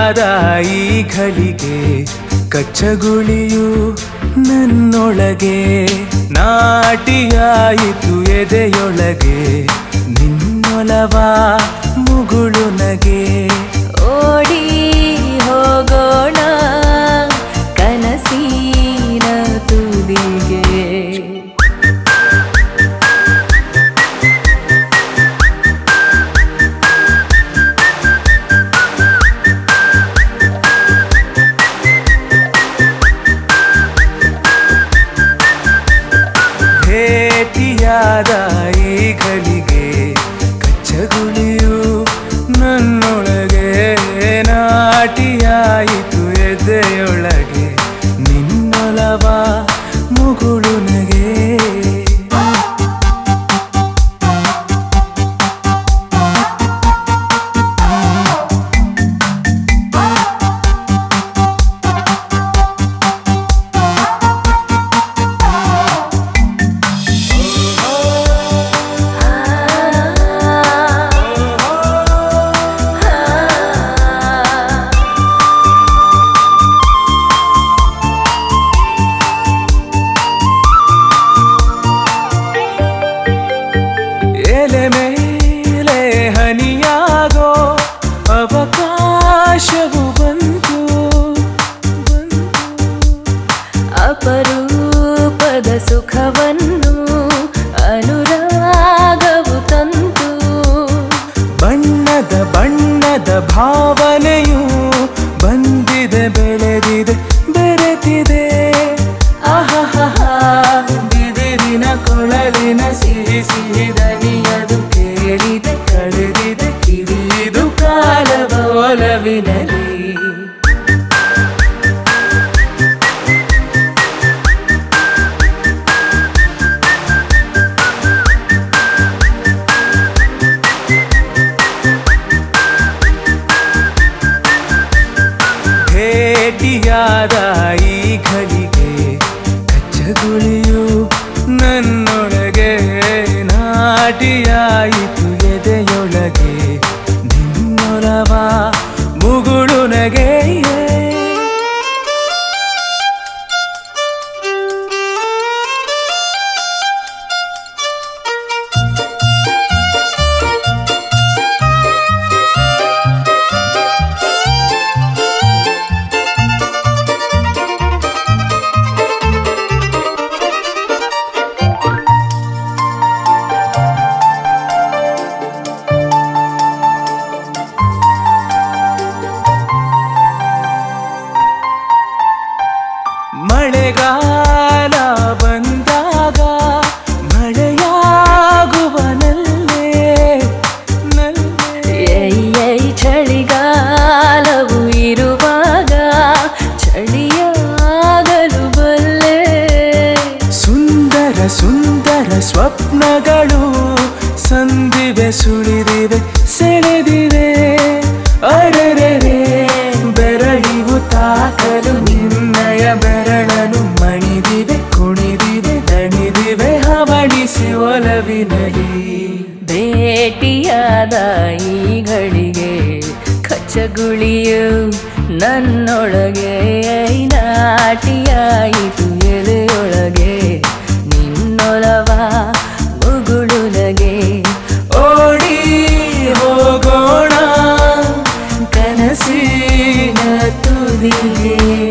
ಭೇಟಿಯಾದ ಈ ಘಳಿಗೆ ಕಚ್ಚಗುಳಿಯು ನನ್ನೊಳಗೆ ನಾಟಿಯಾಯಿತು ಎದೆಯೊಳಗೆ ನಿನ್ನೊಲವ ಮುಗುಳು ನಗೆ ಓಡಿ ಹೋಗೋಣ ಕನಸಿನ ತುದಿಗೆ ಭೇಟಿಯಾದ ಈ ಘಳಿಗೆ ಕಚ್ಚಗುಳಿಯು ನನ್ನೊಳಗೆ ನಾಟಿಯಾಯಿತು ಎದೆಯೊಳಗೆ ನಿನ್ನೊಲವ ಮುಗುಳು ನಗೆ ಎಲೆ ಮೇಲೆ ಹನಿಯಾಗೋ ಅವಕಾಶವು ಬಂತು ಬಂತು ಅಪರೂಪದ ಸುಖವನ್ನು ಅನುರಾಗವು ತಂತು ಬಣ್ಣದ ಬಣ್ಣದ ಭಾವನೆಯು ಬಂದಿದೆ ಬೆಳೆದಿದೆ ಬೆರೆತಿದೆ ಆಹಾಹಾ ಬಿದಿರಿನ ಕೊಳಲಿನ ಸಿಹಿ ಸಿಹಿ ದನಿಯದು ಕೇಳಿದೆ ಕಳೆದಿದೆ ಕಿವಿದು ಕಾಲವ ಒಲವಿನಲ್ಲಿ ಭೇಟಿಯಾದ ಈ ಘಳಿಗೆ ಕಚ್ಚಗುಳಿಯು ನನ್ನೊಳಗೆ ನಾಟಿಯಾಯಿತು ಎದೆಯೊಳಗೆ ನಿನ್ನೊಲವ ಮುಗುಳು ನಗೆಯೇ ಮಳೆಗಾಲ ಬಂದಾಗ ಮಳೆಯಾಗುವ ನಲ್ಲೇ ನಲ್ಲೇ ಎೈ ಚಳಿಗಾಲವು ಇರುವಾಗ ಚಳಿಯಾಗಲು ಬಲ್ಲೆ ಸುಂದರ ಸುಂದರ ಸ್ವಪ್ನಗಳು ಸಂದಿವೆ ಸುಳಿದಿವೆ ಸೆಳೆದಿವೆ ಅರೆರೆರೆ ಬೆರಳಿವು ತಾಕಲು ನಿನ್ನಯ ಬೆರಳನು ಮಣಿದಿವೆ ಕುಣಿದಿವೆ ದಣಿದಿವೆ ಹವಣಿಸಿ ಒಲವಿನಲಿ ಭೇಟಿಯಾದ ಈ ಗಳಿಗೆ ಕಚ್ಚಗುಳಿಯು ನನ್ನೊಳಗೆ ನಾಟಿಯಾಯಿತು ಎಲೆಯೊಳಗೆ ನಿನ್ನೊಲವ ಮುಗುಳು ನಗೆ ಓಡಿ ಹೋಗೋಣ ಕನಸಿನ ತುದಿಗೆ